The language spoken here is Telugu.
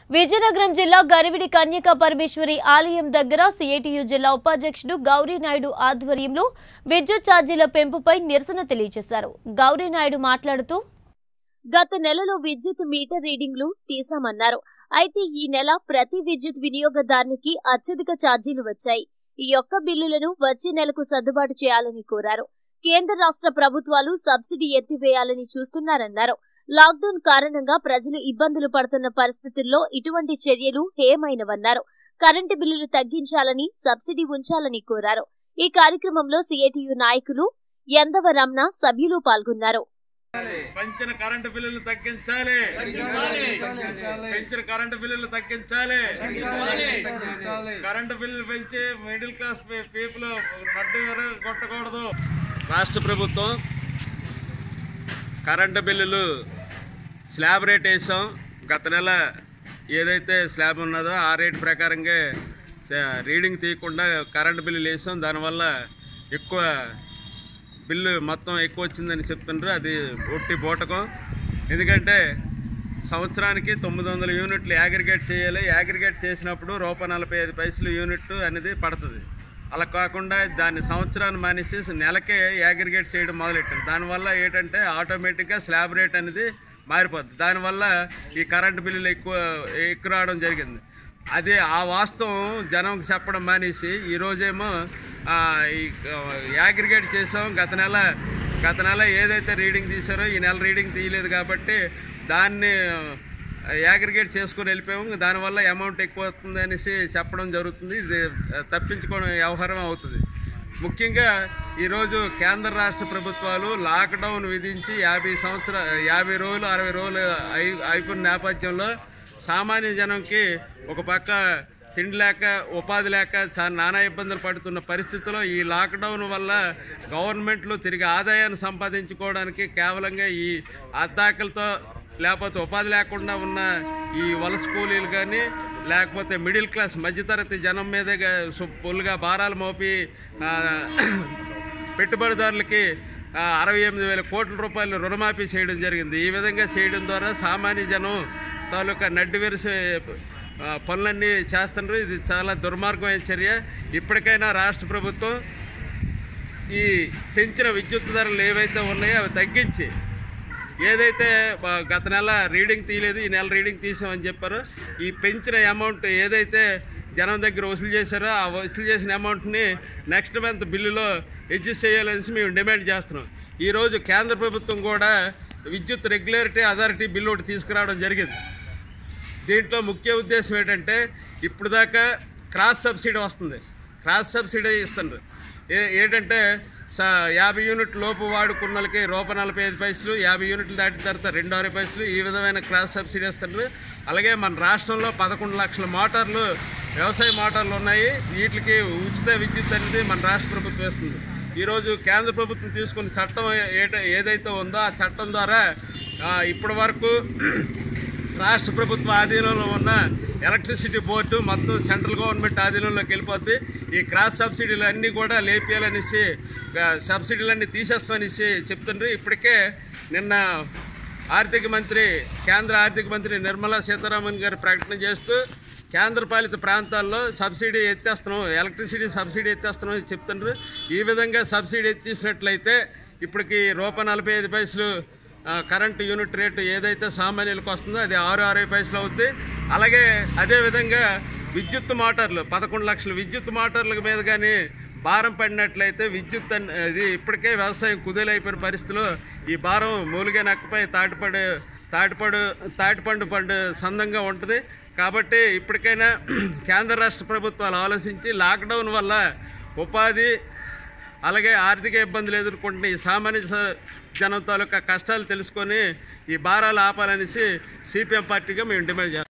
విజయనగరం జిల్లా గరివిడి కన్యకా పరమేశ్వరి ఆలయం దగ్గర సిఐటియు జిల్లా ఉపాధ్యక్షుడు గౌరీనాయుడు ఆధ్వర్యంలో విద్యుత్ ఛార్జీల పెంపుపై నిరసన తెలియజేశారు గౌరీనాయుడు మాట్లాడుతూ గత నెలలో విద్యుత్ మీటర్ రీడింగ్లు తీశామన్నారు అయితే ఈ నెల ప్రతి విద్యుత్ వినియోగదారునికి అత్యధిక ఛార్జీలు వచ్చాయి ఈ యొక్క బిల్లులను వచ్చే నెలకు సర్దుబాటు చేయాలని కోరారు కేంద్ర రాష్ట్ర ప్రభుత్వాలు సబ్సిడీ ఎత్తివేయాలని చూస్తున్నారన్నారు లాక్డౌన్ కారణంగా ప్రజలు ఇబ్బందులు పడుతున్న పరిస్థితుల్లో ఇటువంటి చర్యలు హేయమైనవన్నారు కరెంటు బిల్లులు తగ్గించాలని సబ్సిడీ ఉంచాలని కోరారు ఈ కార్యక్రమంలో సిఐటియు నాయకులు ఎందవ రమణ సభ్యులు పాల్గొన్నారు పెంచిన కరెంటు బిల్లులు తగ్గించాలి పెంచిన కరెంటు బిల్లులు తగ్గించాలి కరెంటు బిల్లులు పెంచి మిడిల్ క్లాస్ పీపుల్ నడ్డు కొట్టకూడదు రాష్ట్ర ప్రభుత్వం కరెంటు బిల్లులు స్లాబ్ రేట్ వేసాం గత నెల ఏదైతే స్లాబ్ ఉన్నదో ఆ రేట్ ప్రకారంగా స- రీడింగ్ తీయకుండా కరెంటు బిల్లులు వేసాం దానివల్ల ఎక్కువ బిల్లు మొత్తం ఎక్కువ వచ్చిందని చెప్తుండ్రు అది ఒట్టి బూటకం ఎందుకంటే సంవత్సరానికి తొమ్మిది వందల యూనిట్లు యాగ్రిగేట్ చేయాలి యాగ్రిగేట్ చేసినప్పుడు రూపాయి నలభై ఐదు పైసలు యూనిట్ అనేది పడుతుంది అలా కాకుండా దాన్ని సంవత్సరాన్ని మానేసి నెలకే యాగ్రిగేట్ చేయడం మొదలెట్టారు దానివల్ల ఏంటంటే ఆటోమేటిక్గా స్లాబ్ రేట్ అనేది మారిపోద్ది దానివల్ల ఈ కరెంటు బిల్లులు ఎక్కువ ఎక్కువ రావడం జరిగింది అదే ఆ వాస్తవం జనంకి చెప్పడం మానేసి ఈరోజేమో ఆ, ఈ యాగ్రిగేట్ చేసాం గత నెల గత నెల ఏదైతే రీడింగ్ తీసారో ఈ నెల రీడింగ్ తీయలేదు కాబట్టి దాన్ని యాగ్రిగేట్ చేసుకుని వెళ్ళిపోయాము దానివల్ల అమౌంట్ ఎక్కువ అవుతుంది అనేసి చెప్పడం జరుగుతుంది ఇది తప్పించుకోవడం వ్యవహారం అవుతుంది ముఖ్యంగా ఈరోజు కేంద్ర రాష్ట్ర ప్రభుత్వాలు లాక్డౌన్ విధించి యాభై సంవత్సర యాభై రోజులు అరవై రోజులు అయి అయిపోయిన నేపథ్యంలో సామాన్య జనంకి ఒక పక్క తిండి లేక ఉపాధి లేక చాలా నానా ఇబ్బందులు పడుతున్న పరిస్థితిలో ఈ లాక్డౌన్ వల్ల గవర్నమెంట్లు తిరిగి ఆదాయాన్ని సంపాదించుకోవడానికి కేవలంగా ఈ అద్దాకలతో లేకపోతే ఉపాధి లేకుండా ఉన్న ఈ వలస కూలీలు కానీ లేకపోతే మిడిల్ క్లాస్ మధ్యతరగతి జనం మీదే ఫుల్గా భారాలు మోపి ఆ, పెట్టుబడిదారులకి ఆ, అరవై ఎనిమిది వేల కోట్ల రూపాయలు రుణమాఫీ చేయడం జరిగింది ఈ విధంగా చేయడం ద్వారా సామాన్య జనం తాలూకా నడ్డి విరిసే ఆ, పనులన్నీ చేస్తున్నారు ఇది చాలా దుర్మార్గమైన చర్య ఇప్పటికైనా రాష్ట్ర ప్రభుత్వం ఈ పెంచిన విద్యుత్ ధరలు ఏవైతే ఉన్నాయో అవి తగ్గించి ఏదైతే ఆ, గత నెల రీడింగ్ తీయలేదు ఈ నెల రీడింగ్ తీసామని చెప్పారో ఈ పెంచిన అమౌంట్ ఏదైతే జనం దగ్గర వసూలు చేశారో ఆ వసూలు చేసిన అమౌంట్ని నెక్స్ట్ మంత్ బిల్లులో అడ్జస్ట్ చేయాలనేసి మేము డిమాండ్ చేస్తున్నాం ఈరోజు కేంద్ర ప్రభుత్వం కూడా విద్యుత్ రెగ్యులేటరీ అథారిటీ బిల్లు ఒకటి తీసుకురావడం జరిగింది దీంట్లో ముఖ్య ఉద్దేశం ఏంటంటే ఇప్పుడు దాకా క్రాస్ సబ్సిడీ వస్తుంది క్రాస్ సబ్సిడీ ఇస్తున్నారు ఏ ఏంటంటే స యాభై యూనిట్ లోపు వాడుకున్న వాళ్ళకి రూపాయి నలభై ఐదు పైసలు యాభై యూనిట్లు దాటిన తర్వాత రెండు ఆరు పైసలు ఈ విధమైన క్రాస్ సబ్సిడీ ఇస్తున్నారు అలాగే మన రాష్ట్రంలో పదకొండు లక్షల మోటార్లు వ్యవసాయ మోటార్లు ఉన్నాయి వీటికి ఉచిత విద్యుత్ అనేది మన రాష్ట్ర ప్రభుత్వం ఇస్తుంది ఈరోజు కేంద్ర ప్రభుత్వం తీసుకున్న చట్టం ఏట ఏదైతే ఉందో ఆ చట్టం ద్వారా ఆ, ఇప్పటి వరకు రాష్ట్ర ప్రభుత్వ ఆధీనంలో ఉన్న ఎలక్ట్రిసిటీ బోర్డు మొత్తం సెంట్రల్ గవర్నమెంట్ ఆధీనంలోకి వెళ్ళిపోద్ది ఈ క్రాస్ సబ్సిడీలు అన్నీ కూడా లేపేయాలనేసి ఆ, సబ్సిడీలన్నీ తీసేస్తామనేసి చెప్తుండ్రు ఇప్పటికే నిన్న ఆర్థిక మంత్రి కేంద్ర ఆర్థిక మంత్రి నిర్మలా సీతారామన్ గారు ప్రకటన చేస్తూ కేంద్రపాలిత ప్రాంతాల్లో సబ్సిడీ ఎత్తేస్తున్నాం ఎలక్ట్రిసిటీ సబ్సిడీ ఎత్తేస్తున్నాం అని చెప్తుండ్రు ఈ విధంగా సబ్సిడీ ఎత్తేసినట్లయితే ఇప్పటికి రూపాయి నలభై ఐదు పైసలు ఆ, కరెంటు యూనిట్ రేటు ఏదైతే సామాన్యులకు వస్తుందో అది ఆరు అరవై పైసలు అవుద్ది అలాగే అదేవిధంగా విద్యుత్ మోటార్లు పదకొండు లక్షల విద్యుత్ మోటార్ల మీద కానీ భారం పడినట్లయితే విద్యుత్ అన్- ఇది ఇప్పటికే వ్యవసాయం కుదేలైపోయిన పరిస్థితిలో ఈ భారం మూలిగే నక్కపై తాటిపడు తాటిపడు తాటిపండు పండు సందంగా ఉంటుంది కాబట్టి ఇప్పటికైనా కేంద్ర రాష్ట్ర ప్రభుత్వాలు ఆలోచించి లాక్డౌన్ వల్ల ఉపాధి అలాగే ఆర్థిక ఇబ్బందులు ఎదుర్కొంటున్న ఈ సామాన్య స- జనం తాలూకా కష్టాలు తెలుసుకొని ఈ భారాలు ఆపాలనేసి సిపిఎం పార్టీగా మేము డిమాండ్ చేస్తాం